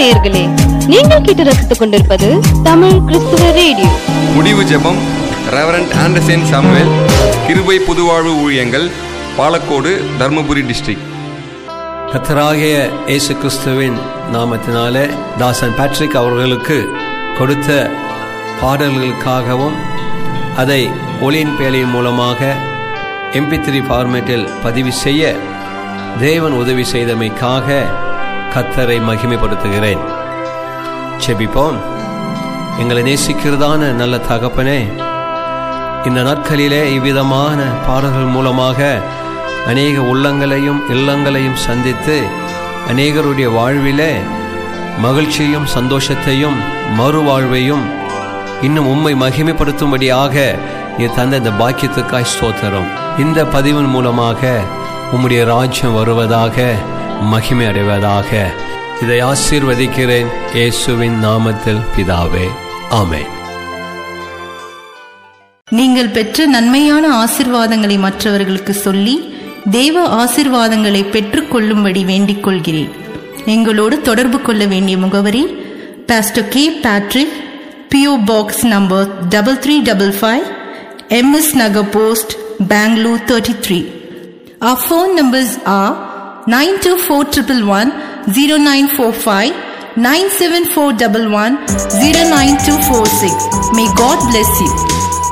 நேயர்களே நீங்கள் கேட்டு ரசித்துக் கொண்டிருப்பது தமிழ் கிறிஸ்துவ ரேடியோ முடிவு ஜெபம் ரெவரண்ட் ஆண்டர்சன் சாமுவேல் கிருபை புதுவாழ்வு ஊழியங்கள் பாலக்கோடு தர்மபுரி டிஸ்ட்ரிக்ட் கத்தராகிய இயேசு கிறிஸ்துவின் நாமத்தினாலே தாசன் பேட்ரிக் அவர்களுக்கு கொடுத்த பாடல்களுக்காகவும் அதை ஒளியின் பேழையின் மூலமாக எம்பி த்ரீ ஃபார்மேட்டில் பதிவு செய்ய தேவன் உதவி செய்தமைக்காக கத்தரை மகிமைப்படுத்துகிறேன் செபிப்போம் எங்களை நேசிக்கிறதான நல்ல தகப்பனே இந்த நாட்களிலே இவ்விதமான பாடல்கள் மூலமாக அநேக உள்ளங்களையும் இல்லங்களையும் சந்தித்து அநேகருடைய வாழ்விலே மகிழ்ச்சியும் சந்தோஷத்தையும் மறுவாழ்வையும் இன்னும் உம்மை மகிமைப்படுத்தும்படியாக நீ தந்த இந்த பாக்கியத்துக்காய் ஸ்தோத்திரம் இந்த பதிவின் மூலமாக உம்முடைய ராஜ்யம் வருவதாக மகிமை அடைவதாக இதை ஆசீர்வதிக்கிறேன் இயேசுவின் நாமத்தில் பிதாவே ஆமென் நீங்கள் பெற்ற நன்மையான ஆசிர்வாதங்களை மற்றவர்களுக்கு சொல்லி தேவ ஆசிர்வாதங்களை பெற்றுக்கொள்ளும்படி வேண்டிக் கொள்கிறேன் எங்களோடு தொடர்பு கொள்ள வேண்டிய முகவரி pastor K Patrick PO box number double three double five MS Nagar post Bangalore thirty three Our phone numbers are 92411095, 97411 09246. May God bless you.